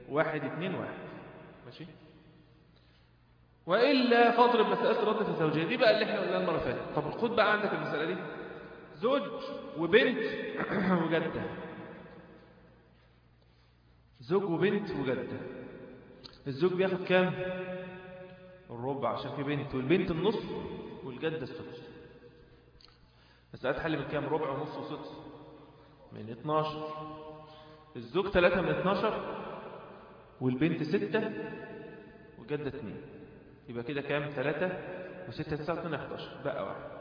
واحد اتنين واحد ماشي وإلا فاضرب مسألة الرد في الزوجية دي بقى اللي احنا قلناها المرة اللي فاتت طب خد بقى عندك المسألة دي زوج وبنت وجدة زوج وبنت وجدة الزوج بياخد كام الربع عشان في بنت والبنت النص والجدة السدس مسألة حل من كام ربع ونص وسدس من 12 الزوج 3 من 12 والبنت 6 والجدة 2 يبقى كده كام 3 و6 9 2 11 بقى واحد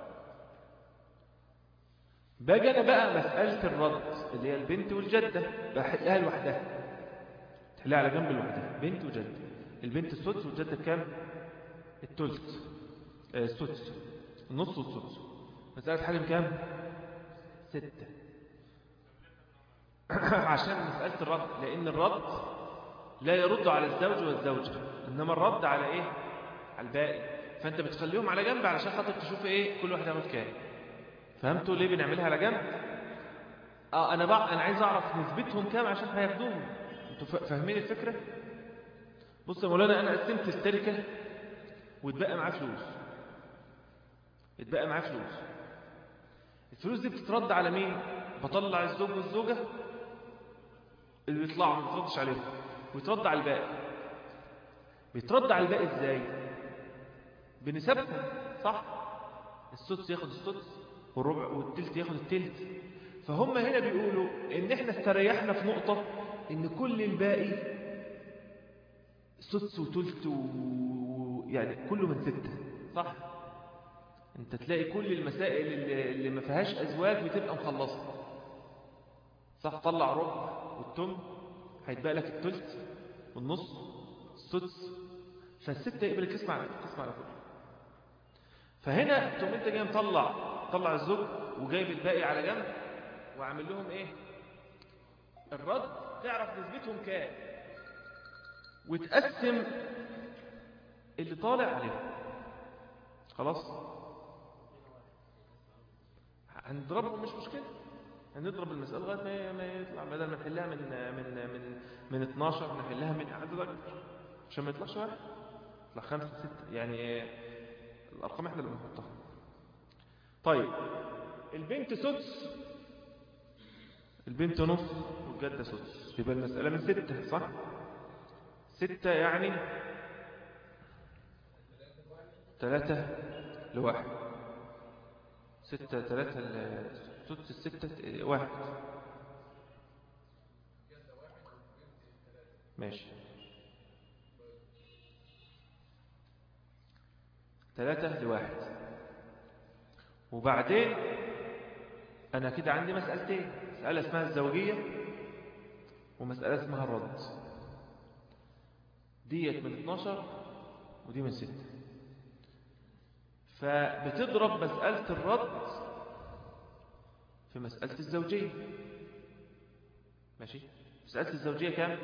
باجي انا بقى مسألة الرد اللي هي البنت والجدة بحلها لوحدها تحلها على جنب لوحدها بنت وجدة البنت السدس والجدة كام التلت آه السدس النص والسدس مسألة حل كام ستة عشان مسألة الرد لأن الرد لا يرد على الزوج والزوجة إنما الرد على إيه على الباقي فأنت بتخليهم على جنب علشان خاطر تشوف إيه كل واحد عمل كام فهمتوا ليه بنعملها على جنب اه انا بقى انا عايز اعرف نسبتهم كام عشان هياخدوهم انتوا فاهمين الفكره بص يا مولانا انا قسمت التركه واتبقى معاه فلوس اتبقى معاه فلوس الفلوس دي بتترد على مين بطلع الزوج والزوجه اللي بيطلعوا ما بتردش عليهم ويترد على الباقي بيترد على الباقي ازاي بنسبهم صح السدس ياخد السدس والربع والتلت ياخد التلت فهم هنا بيقولوا ان احنا استريحنا في نقطة ان كل الباقي سدس وتلت و... يعني كله من ستة صح انت تلاقي كل المسائل اللي, اللي ما فيهاش ازواج بتبقى مخلصة صح طلع ربع والتم هيتبقى لك التلت والنص السدس فالستة يقبل القسم على القسم على كله فهنا تقوم انت جاي مطلع طلع الزوج وجايب الباقي على جنب وعامل لهم ايه الرد تعرف نسبتهم كام وتقسم اللي طالع عليهم خلاص هنضربهم مش مشكلة هنضرب المسألة لغاية ما يطلع بدل ما نحلها من من من من 12 نحلها من عدد أكبر عشان ما يطلعش واحد يطلع خمسة ستة يعني الأرقام احنا اللي بنحطها طيب البنت سدس البنت نص والجدة سدس يبقى المسألة من ستة صح ستة يعني ثلاثة لواحد ستة ثلاثة سدس الستة واحد ماشي ثلاثة لواحد وبعدين أنا كده عندي مسألتين مسألة اسمها الزوجية ومسألة اسمها الرد ديت من 12 ودي من 6 فبتضرب مسألة الرد في مسألة الزوجية ماشي مسألة الزوجية كام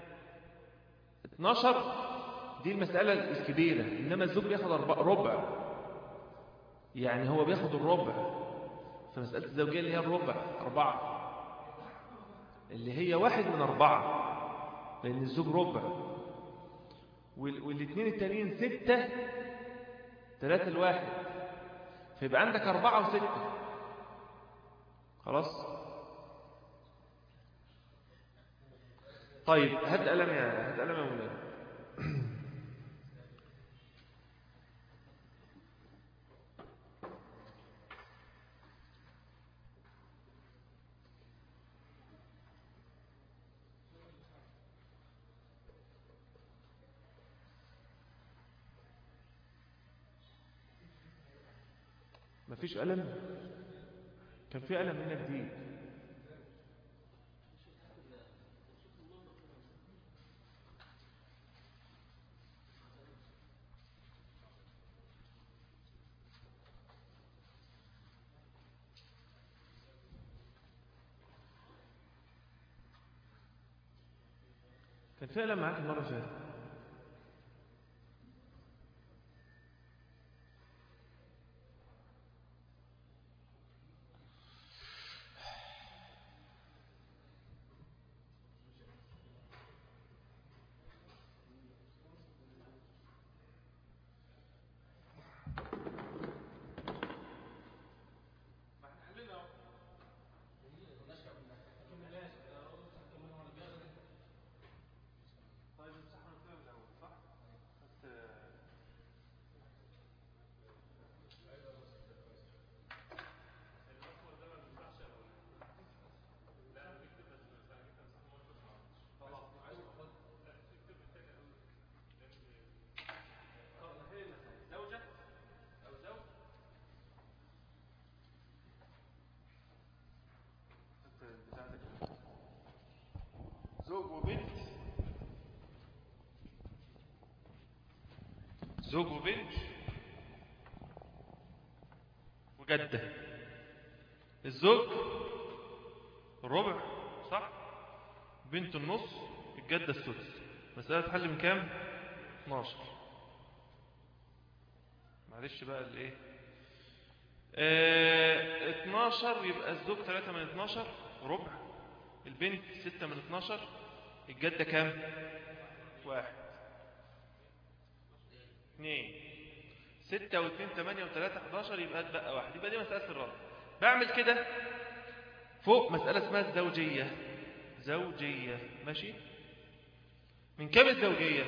12 دي المسألة الكبيرة إنما الزوج بياخد ربع يعني هو بياخد الربع في مسألة الزوجية اللي هي الربع أربعة اللي هي واحد من أربعة لأن الزوج ربع والاثنين التانيين ستة ثلاثة الواحد فيبقى عندك أربعة وستة خلاص طيب هات قلم يا هات قلم يا مولانا مفيش قلم كان في قلم هنا جديد كان في قلم معاك المرة اللي فاتت وبنت زوج وبنت وجدة الزوج الربع صح بنت النص الجدة السدس مسألة تحل من كام 12 معلش بقى الايه اه 12 يبقى الزوج 3 من 12 ربع البنت 6 من 12 الجدة كام واحد اثنين ستة واثنين ثمانية وثلاثة 11 يبقى اتبقى واحد يبقى دي مسألة الرابع بعمل كده فوق مسألة اسمها الزوجية زوجية ماشي من كام الزوجية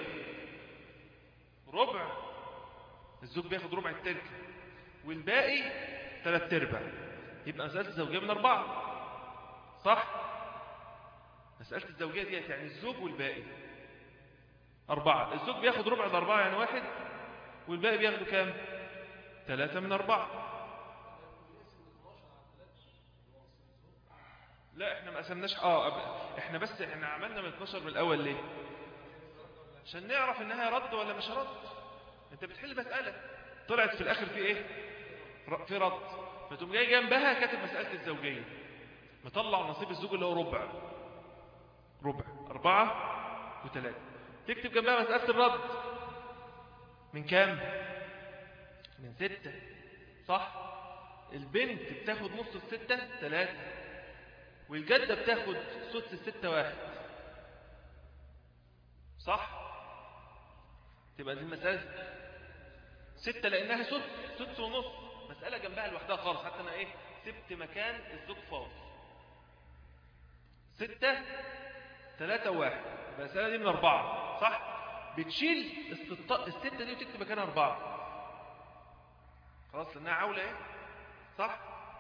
ربع الزوج بياخد ربع التركة والباقي ثلاث ارباع يبقى مسألة الزوجية من أربعة صح مسألة الزوجية دي يعني الزوج والباقي أربعة الزوج بياخد ربع الأربعة يعني واحد والباقي بياخدوا كام ثلاثة من أربعة لا احنا ما قسمناش اه أب- احنا بس احنا عملنا من 12 من الاول ليه عشان نعرف انها رد ولا مش رد انت بتحل مسألة طلعت في الاخر في ايه ر- في رد فتقوم جاي جنبها كاتب مسألة الزوجية مطلع نصيب الزوج اللي هو ربع ربع أربعة وثلاثة تكتب جنبها مسألة الرد من كام من ستة صح البنت بتاخد نص الستة ثلاثة والجدة بتاخد سدس الستة واحد صح تبقى دي المسألة ستة لأنها سدس سدس ونص مسألة جنبها لوحدها خالص حتى أنا إيه سبت مكان الزوج فاضي ستة ثلاثة واحد يبقى المسألة دي من أربعة صح بتشيل الستة, الستة دي وتكتب مكانها أربعة خلاص لأنها عولة إيه صح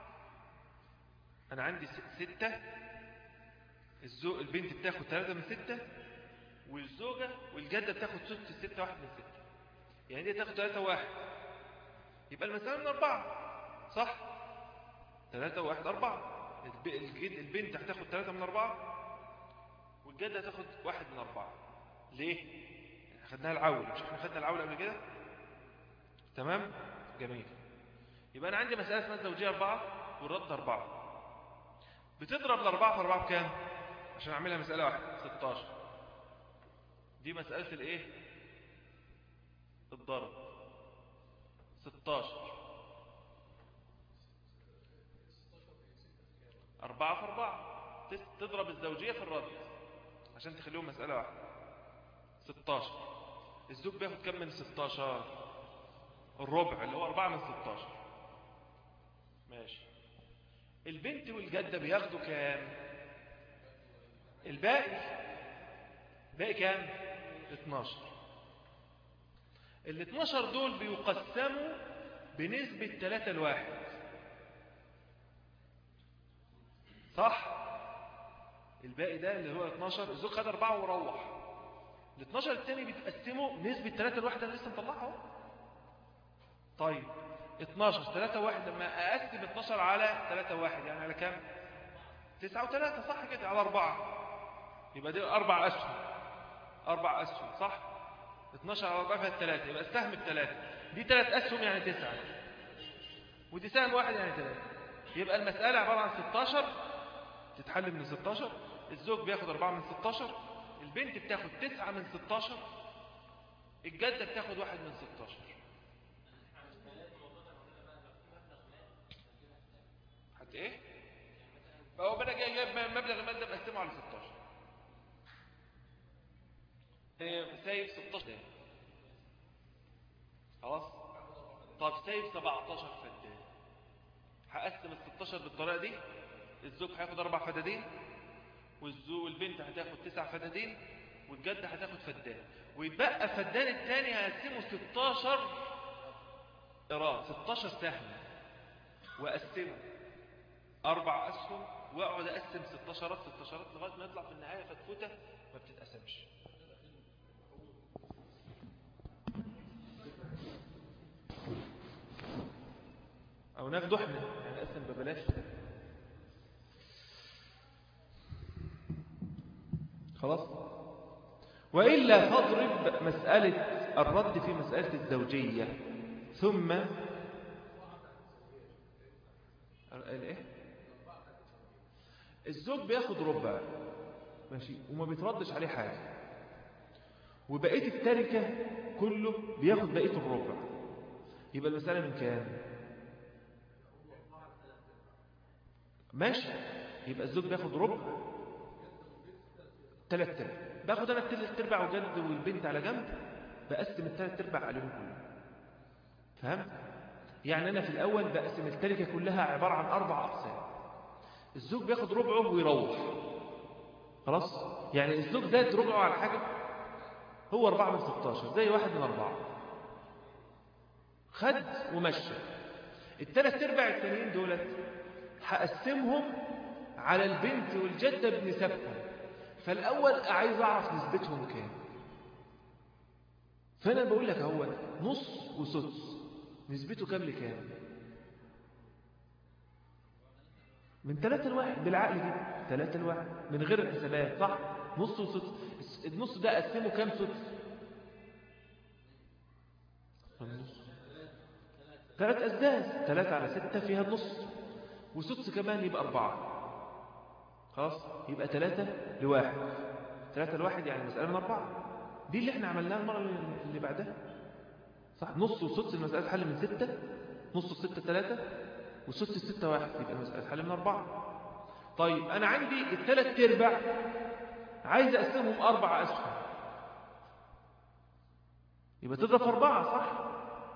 أنا عندي س- ستة الزوج البنت بتاخد ثلاثة من ستة والزوجة والجدة بتاخد ست ستة واحد من ستة يعني دي تاخد ثلاثة واحد يبقى المسألة من أربعة صح ثلاثة واحد أربعة الب- الجد- البنت هتاخد ثلاثة من أربعة والجدة هتاخد واحد من أربعة ليه؟ خدناها العول مش احنا خدنا العول قبل كده تمام جميل يبقى أنا عندي مسألة اسمها الزوجية أربعة والرد أربعة بتضرب الأربعة في أربعة بكام؟ عشان أعملها مسألة واحدة 16 دي مسألة الإيه؟ الضرب 16 أربعة في أربعة تس- تضرب الزوجية في الرد عشان تخليهم مسألة واحدة 16 الزوج بياخد كم من 16 الربع اللي هو أربعة من 16 ماشي البنت والجدة بياخدوا كام الباقي باقي كام 12 ال 12 دول بيقسموا بنسبة 3 لواحد صح الباقي ده اللي هو 12 الزوج خد 4 وروح ال 12 التاني بيتقسموا نسبة 3 لواحد انا لسه مطلعها اهو طيب 12 3 واحد لما اقسم 12 على 3 واحد يعني على كام 9 و3 صح كده على 4 يبقى دي اربع اسهم اربع اسهم صح 12 على 4 فيها 3 يبقى السهم بثلاثة دي ثلاث اسهم يعني 9 ودي سهم واحد يعني 3 يبقى المسألة عبارة عن 16 تتحل من 16 الزوج بياخد 4 من 16 البنت بتاخد 9 من 16 الجدة بتاخد واحد من 16 حتى ايه فهو بنا جاي جايب مبلغ المال ده مقسمه على 16 إيه، سايب 16 ده خلاص طب سايب 17 فدان هقسم ال 16 بالطريقه دي الزوج هياخد اربع فدادين والزوج والبنت هتاخد تسع فدادين والجد هتاخد فدان ويتبقى فدان الثاني هقسمه 16 قراء 16 سهم واقسمه اربع اسهم واقعد اقسم 16 16 لغايه ما يطلع في النهايه فتفوته ما بتتقسمش او ناخده احنا يعني نقسم ببلاش خلاص وإلا فاضرب مسألة الرد في مسألة الزوجية ثم الايه الزوج بياخد ربع ماشي وما بيتردش عليه حاجة وبقية التركة كله بياخد بقية الربع يبقى المسألة من كام ماشي يبقى الزوج بياخد ربع ثلاث ارباع باخد انا الثلاث ارباع وجد والبنت على جنب بقسم الثلاث ارباع عليهم كلهم فهمت يعني انا في الاول بقسم التركه كلها عباره عن اربع اقسام الزوج بياخد ربعه ويروح خلاص يعني الزوج زاد ربعه على حاجه هو 4 من 16 زي واحد من أربعة خد ومشى الثلاث ارباع التانيين دولت هقسمهم على البنت والجدة بنسبهم فالأول عايز أعرف نسبتهم كام فأنا بقول لك هو نص وسدس نسبته كام لكام من ثلاثة لواحد بالعقل كده ثلاثة لواحد من غير الحسابات صح نص وسدس النص ده قسمه كام سدس النص ثلاث أسداس ثلاثة على ستة فيها النص وسدس كمان يبقى أربعة خلاص يبقى ثلاثة لواحد ثلاثة لواحد يعني المسألة من أربعة دي اللي احنا عملناها المرة اللي بعدها صح نص وسدس المسألة تحل من ستة نص الستة ثلاثة وسدس الستة واحد يبقى المسألة تحل من أربعة طيب أنا عندي الثلاث ارباع عايز أقسمهم أربع أسهم يبقى تضرب أربعة صح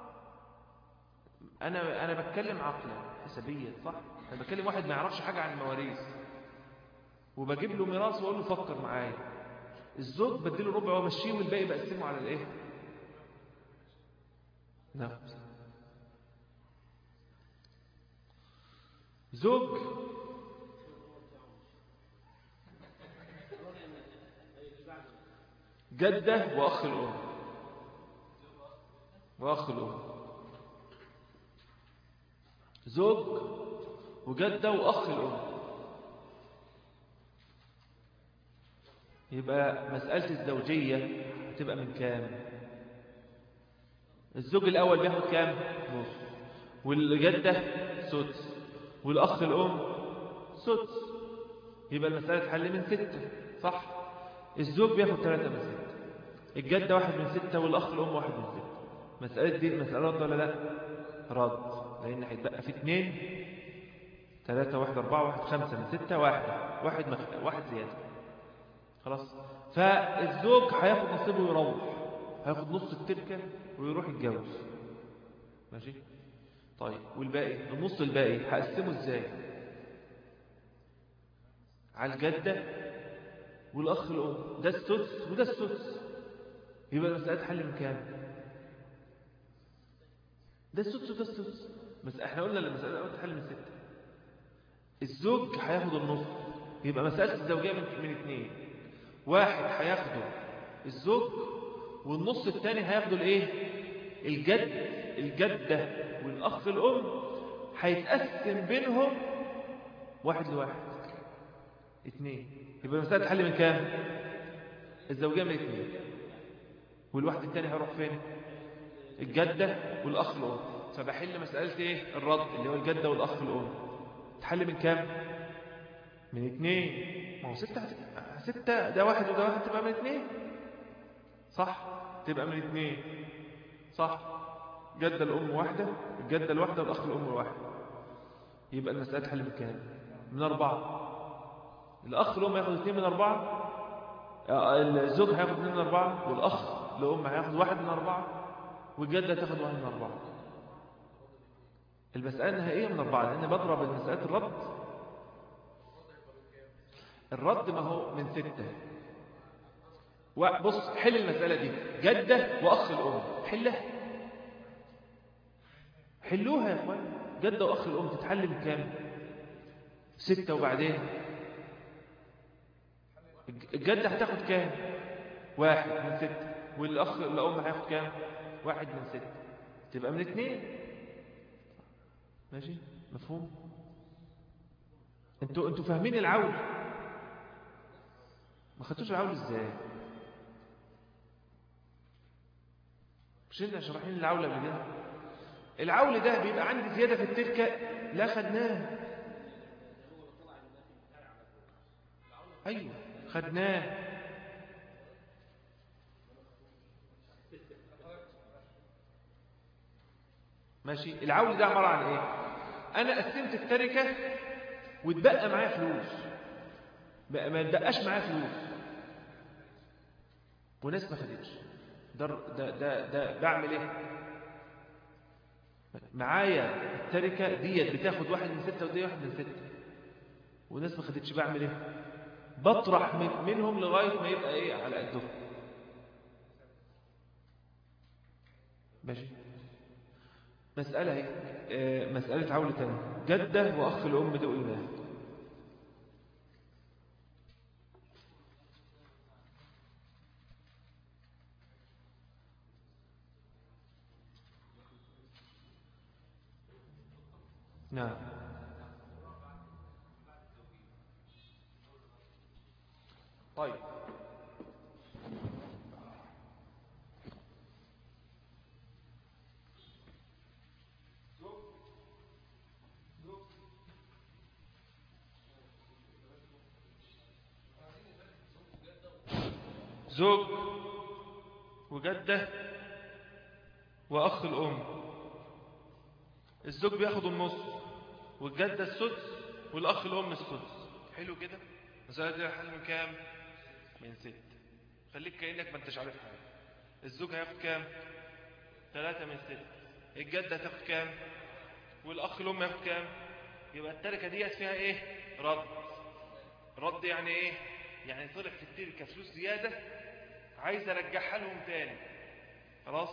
أنا أنا بتكلم عقلا حسابيا صح أنا بتكلم واحد ما يعرفش حاجة عن المواريث وبجيب له ميراث واقول له فكر معايا الزوج بديله ربع وامشيه والباقي بقسمه على الايه نعم زوج جدة وأخ الأم وأخ الأم زوج وجدة وأخ الأم يبقى مسألة الزوجية هتبقى من كام الزوج الأول بياخد كام نص والجدة سدس والأخ الأم سدس يبقى المسألة تحل من ستة صح الزوج بياخد ثلاثة من ستة الجدة واحد من ستة والأخ الأم واحد من ستة مسألة دي مسألة رد ولا لا رد لأن هيتبقى في اثنين ثلاثة واحد أربعة واحد خمسة من ستة واحد واحد مخ... واحد زيادة خلاص فالزوج هياخد نصيبه ويروح هياخد نص التركة ويروح يتجوز ماشي طيب والباقي النص الباقي هقسمه ازاي على الجدة والأخ الأم ده السدس وده السدس يبقى المسألة تحل من كام ده السدس وده السدس بس احنا قلنا المسألة الأول تحل من ستة الزوج هياخد النص يبقى مسألة الزوجية من, من اتنين واحد هياخده الزوج والنص الثاني هياخده الايه الجد الجدة والأخ الأم هيتقسم بينهم واحد لواحد اتنين يبقى المسألة تحل من كام الزوجية من اتنين والواحد الثاني هيروح فين الجدة والأخ الأم فبحل مسألة ايه الرد اللي هو الجدة والأخ الأم تحل من كام من اتنين ما هو ستة هتبقى ستة ده واحد وده واحد تبقى من اتنين صح تبقى من اتنين صح جدة الأم واحدة الجدة الواحدة والأخ الأم واحد يبقى المسألة تحل من كام من أربعة الأخ الأم هياخد اتنين من أربعة الزوج هياخد اتنين من أربعة والأخ الأم هياخد واحد من أربعة والجدة تاخد واحد من أربعة المسألة النهائية من أربعة لأن بضرب المسألة الرد الرد ما هو من ستة بص حل المسألة دي جدة وأخ الأم حلها حلوها يا أخوان جدة وأخ الأم تتحل من كام ستة وبعدين الجدة هتاخد كام واحد من ستة والأخ الأم هياخد كام واحد من ستة تبقى من اتنين ماشي مفهوم انتوا انتوا فاهمين العول ما خدتوش العول ازاي مش انت شرحين العول قبل كده العول ده بيبقى عندي زيادة في التركة لا خدناه ايوه خدناه ماشي العول ده عبارة عن ايه انا قسمت التركة واتبقى معايا فلوس بقى ما اتبقاش معايا فلوس وناس ما خدتش ده ده ده, ده بعمل ايه معايا التركة ديت بتاخد واحد من ستة ودي واحد من ستة وناس ما خدتش بعمل ايه بطرح من منهم لغاية ما يبقى ايه على قدهم ماشي مسألة اهي آه مسألة عولة تانية جدة وأخ الأم دول قلناها نعم طيب زوج وجدة وأخ الأم الزوج بياخد النص والجدة السدس والأخ الأم السدس حلو كده مسألة دي حل من كام من ست خليك كأنك ما انتش عارف حاجة الزوج هياخد كام ثلاثة من ست الجدة هتاخد كام والأخ الأم هياخد كام يبقى التركة ديت فيها ايه رد رد يعني ايه يعني طلع في التركة فلوس زيادة عايز ارجعها لهم تاني خلاص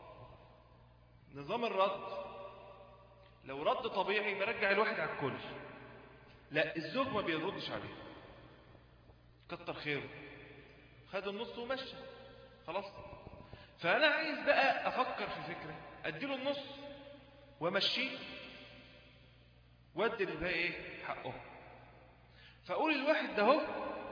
نظام الرد لو رد طبيعي برجع الواحد على الكل لا الزوج ما بيردش عليه كتر خيره خد النص ومشى خلاص فانا عايز بقى افكر في فكرة اديله النص وامشيه وادي للباقي ايه حقه فاقول الواحد ده هو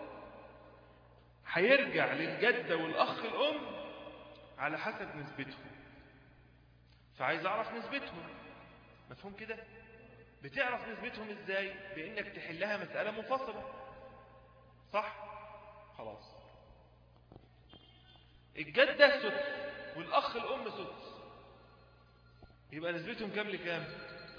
هيرجع للجدة والاخ الام على حسب نسبتهم فعايز اعرف نسبتهم مفهوم كده بتعرف نسبتهم ازاي بانك تحلها مسألة منفصلة صح خلاص الجدة سدس والاخ الام سدس يبقى نسبتهم كام لكام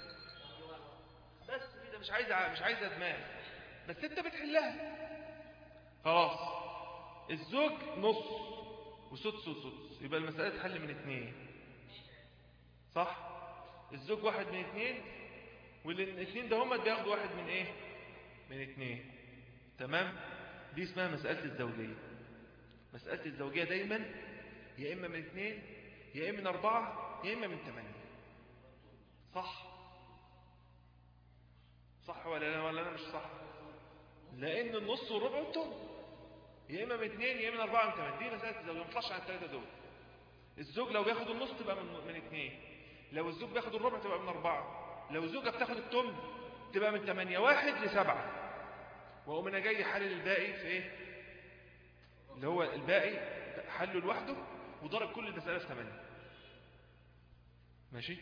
بس كده مش عايزه مش عايزه دماغ بس انت بتحلها خلاص الزوج نص وسدس وسدس يبقى المسألة تحل من اتنين صح الزوج واحد من اتنين والاثنين ده هما بياخدوا واحد من ايه من اتنين تمام دي اسمها مسألة الزوجية مسألة الزوجية دايما يا اما من اتنين يا اما من اربعة يا اما من تمانية صح صح ولا لا ولا انا مش صح لان النص والربع والتم يا اما من اتنين يا اما من اربعة من تمانية دي مسألة الزوجية ما تطلعش عن الثلاثة دول الزوج لو بياخد النص تبقى من, من اتنين لو الزوج بياخد الربع تبقى من أربعة لو الزوجة بتاخد التم تبقى من ثمانية واحد لسبعة وأقوم أنا جاي حلل الباقي في إيه اللي هو الباقي حله لوحده وضرب كل المسألة في ثمانية ماشي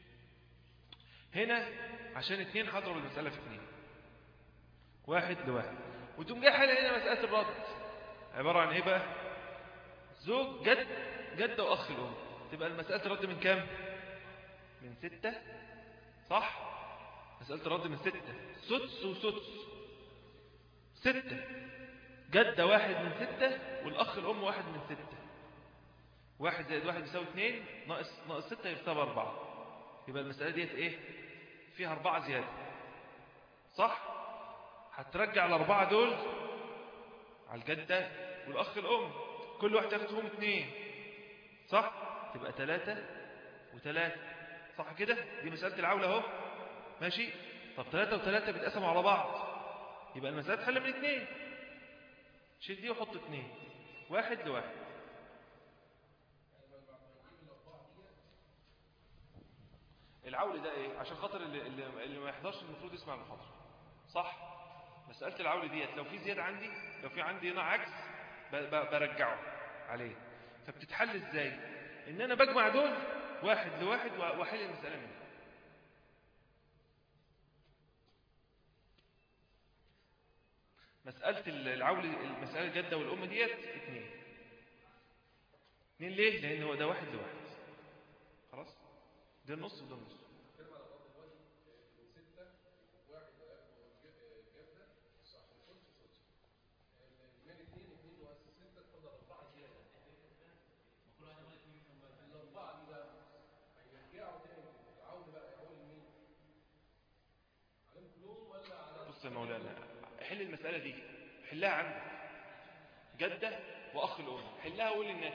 هنا عشان اتنين هضرب المسألة في اتنين واحد لواحد وتقوم جاي حل هنا مسألة الرد عبارة عن ايه بقى زوج جد جد واخ الام تبقى المسألة الرد من كام من ستة صح مسألة الرد من ستة سدس وسدس ستة جدة واحد من ستة والأخ الأم واحد من ستة واحد زائد واحد يساوي اثنين ناقص ناقص ستة يساوي أربعة يبقى المسألة ديت إيه فيها أربعة زيادة صح هترجع الأربعة دول على الجدة والأخ الأم كل واحد ياخدهم اثنين صح تبقى ثلاثة وثلاثة صح كده دي مسألة العولة اهو ماشي طب ثلاثة وثلاثة بيتقسموا على بعض يبقى المسألة تحل من اثنين شيل دي وحط اثنين واحد لواحد العول ده ايه عشان خاطر اللي, اللي, اللي ما يحضرش المفروض يسمع المحاضرة صح مسألة العول ديت لو في زيادة عندي لو في عندي هنا عجز برجعه عليه فبتتحل ازاي ان انا بجمع دول واحد لواحد واحل المسألة منه مسألة العول المسألة الجدة والأم ديت اثنين اثنين ليه؟ لأن هو ده واحد لواحد خلاص ده النص وده النص بص يا مولانا حل المسألة دي حلها عندك جدة وأخ الأم حلها وقول للناس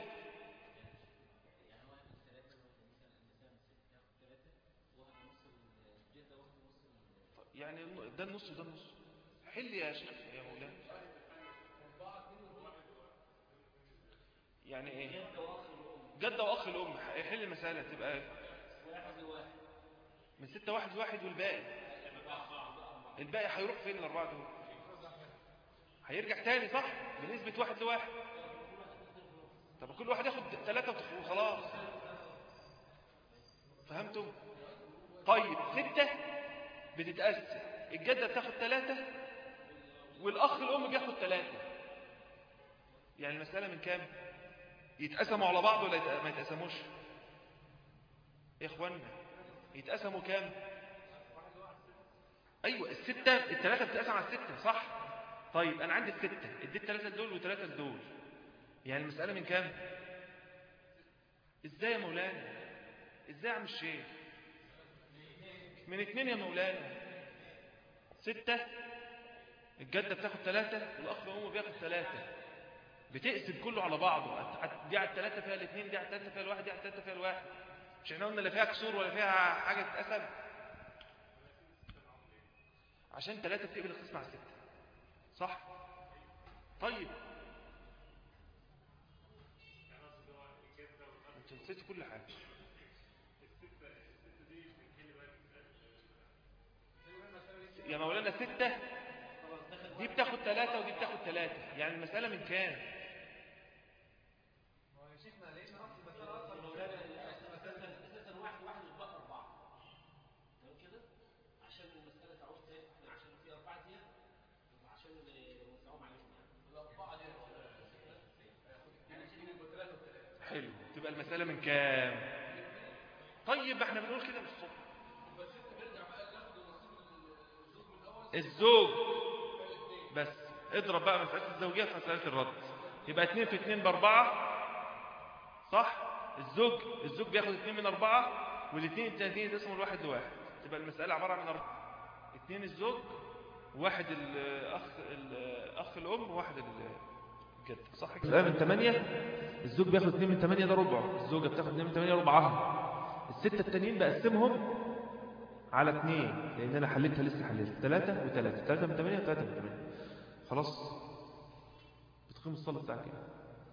يعني ده النص وده النص حل يا شيخ يا مولانا يعني ايه جدة واخ الام حل المسألة تبقى من ستة واحد واحد والباقي الباقي هيروح فين الاربعة دول هيرجع تاني صح بنسبة واحد لواحد طب كل واحد ياخد ثلاثة وخلاص فهمتم طيب ستة بتتقسم الجدة بتاخد ثلاثة والأخ الأم بياخد ثلاثة يعني المسألة من كام يتقسموا على بعض ولا ما يتقسموش يا إخوانا يتقسموا كام أيوة الستة الثلاثة بتتقسم على الستة صح طيب أنا عندي الستة اديت ثلاثة دول وثلاثة دول يعني المسألة من كام ازاي يا مولانا ازاي يا عم الشيخ من اتنين يا مولانا ستة الجدة بتاخد ثلاثة والأخ وأمه بياخد ثلاثة بتقسم كله على بعضه دي على الثلاثة فيها الاثنين دي على الثلاثة فيها الواحد دي على الثلاثة فيها الواحد مش احنا قلنا لا فيها كسور ولا فيها حاجة تتقسم عشان ثلاثة بتقبل القسم على الستة صح طيب انت نسيت كل حاجة يا مولانا ستة دي بتاخد ثلاثة ودي بتاخد ثلاثة يعني المسألة من كام حلو تبقى المسألة من كام طيب احنا بنقول كده بالصبح الزوج بس اضرب بقى مسألة الزوجية في مسألة الرد يبقى اتنين في اتنين باربعة صح الزوج الزوج بياخد اتنين من اربعة والاتنين التانيين اسمه الواحد لواحد تبقى المسألة عبارة عن اربعة اتنين الزوج واحد الاخ الاخ الام وواحد الجد صح كده من ثمانية الزوج بياخد اتنين من ثمانية ده ربع الزوجة بتاخد اتنين من ثمانية ربعها الستة التانيين بقسمهم على اثنين لان انا حليتها لسه حليتها ثلاثة وثلاثة ثلاثة من ثمانية وثلاثة من ثمانية خلاص بتقيم الصلاة بتاعك ايه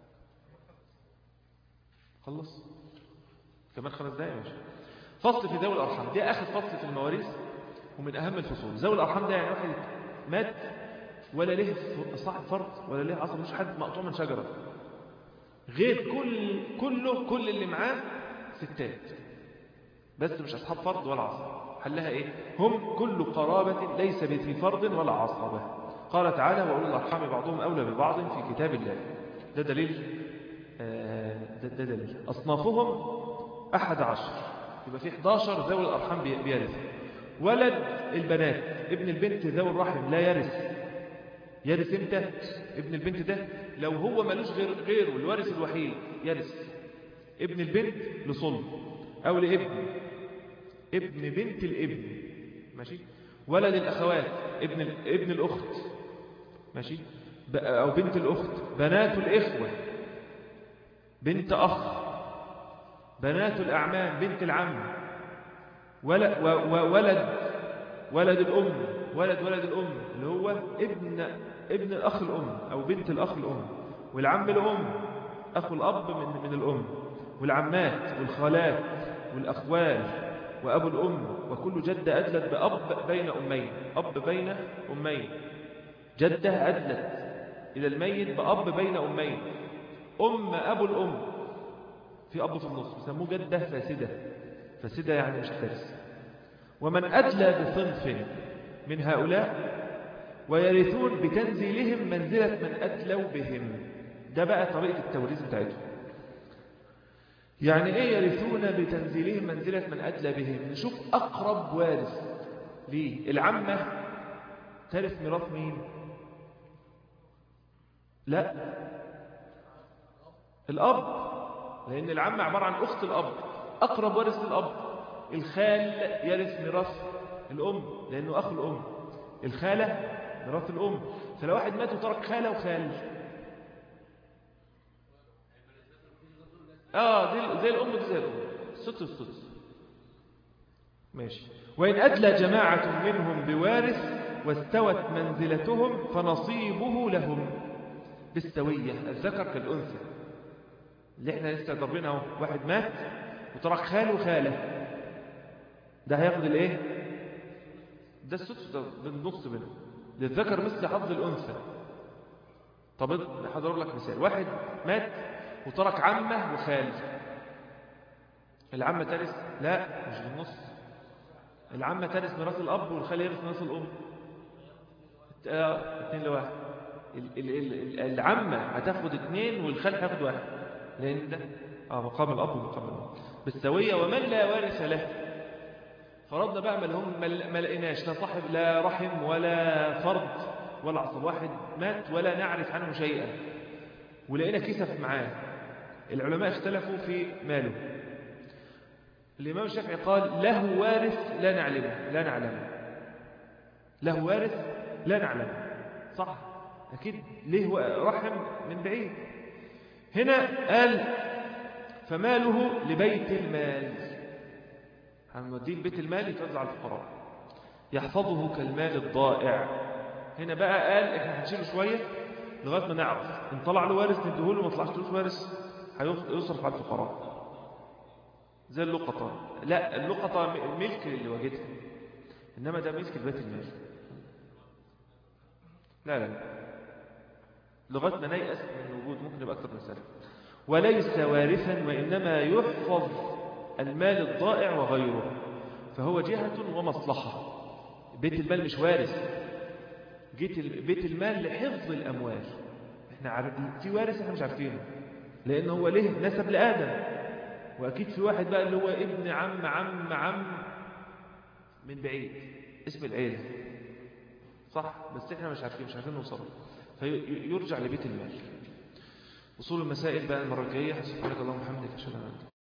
خلص كمان خمس دقايق ماشي فصل في ذوي الارحام دي اخر فصل في المواريث ومن اهم الفصول ذوي الارحام ده يعني واحد مات ولا له صاحب فرض ولا له عصب مش حد مقطوع من شجرة غير كل كله كل اللي معاه ستات بس مش أصحاب فرض ولا عصب حلها إيه هم كل قرابة ليس في فرض ولا عصبة قال تعالى وأولي الأرحام بعضهم أولى ببعض في كتاب الله ده دليل ده, ده دليل أصنافهم أحد عشر يبقى في 11 ذوي الأرحام بيرث ولد البنات ابن البنت ذوي الرحم لا يرث يرث امتى ابن البنت ده لو هو ملوش غير غيره الوارث الوحيد يرث ابن البنت لصلب او لابن ابن بنت الابن ماشي ولد الاخوات ابن ابن الاخت ماشي او بنت الاخت بنات الاخوه بنت اخ بنات الاعمام بنت العم ولد ولد ولد الام ولد ولد الام اللي هو ابن ابن الاخ الام او بنت الاخ الام والعم الام اخو الاب من من الام والعمات والخالات والاخوال وابو الام وكل جده ادلت باب بين امين اب بين امين جده ادلت الى الميت باب بين امين ام ابو الام في أب في النص بيسموه جدة فاسدة فاسدة يعني مش ترس ومن أدلى بصنف من هؤلاء ويرثون بتنزيلهم منزلة من أدلوا بهم ده بقى طريقة التوريث بتاعتهم يعني ايه يرثون بتنزيلهم منزلة من أدلى بهم نشوف أقرب وارث ليه العمة ترث ميراث مين لا الأب لأن العمة عبارة عن أخت الأب أقرب وارث للأب الخال يرث ميراث الأم لأنه أخو الأم الخالة ميراث الأم فلو واحد مات وترك خالة وخال آه دي زي الأم دي زي الأم السدس السدس ماشي وإن أدلى جماعة منهم بوارث واستوت منزلتهم فنصيبه لهم بالسوية الذكر كالأنثى اللي احنا لسه ضربنا اهو واحد مات وترك خاله وخاله ده هياخد الايه ده السدس ده بالنص منه للذكر مثل حظ الأنثى طب هضرب لك مثال واحد مات وترك عمه وخال العمة ترث لا مش بالنص العمة ترث ميراث الأب والخال يرث ميراث الأم اتنين لواحد العمة هتاخد اتنين والخال هياخد واحد لأن ده اه مقام الأب ومقام الأم بالسوية ومن لا وارث له فرضنا بقى ما لهم ما لقيناش لا صاحب لا رحم ولا فرد ولا عصب واحد مات ولا نعرف عنه شيئا ولقينا كسف معاه العلماء اختلفوا في ماله الإمام الشافعي قال له وارث لا نعلمه لا نعلمه له وارث لا نعلمه صح أكيد ليه رحم من بعيد هنا قال فماله لبيت المال هنوديه بيت المال يتوزع على الفقراء يحفظه كالمال الضائع هنا بقى قال احنا هنشيله شوية لغاية ما نعرف ان طلع له وارث نديهوله ما طلعش له وارث هيصرف على الفقراء زي اللقطة لا اللقطة ملك اللي وجدها إنما ده ملك البيت المال لا لا لغاية ما نيأس من الوجود ممكن يبقى أكثر من سنة وليس وارثا وإنما يحفظ المال الضائع وغيره فهو جهة ومصلحة بيت المال مش وارث جيت بيت المال لحفظ الأموال احنا عارف في وارث احنا مش عارفينه لأنه هو ليه نسب لآدم وأكيد في واحد بقى اللي هو ابن عم عم عم من بعيد اسم العيلة صح بس احنا مش عارفين مش عارفين نوصل فيرجع لبيت المال وصول المسائل بقى المرة الجاية سبحانك اللهم وبحمدك اشهد ان لا اله الا انت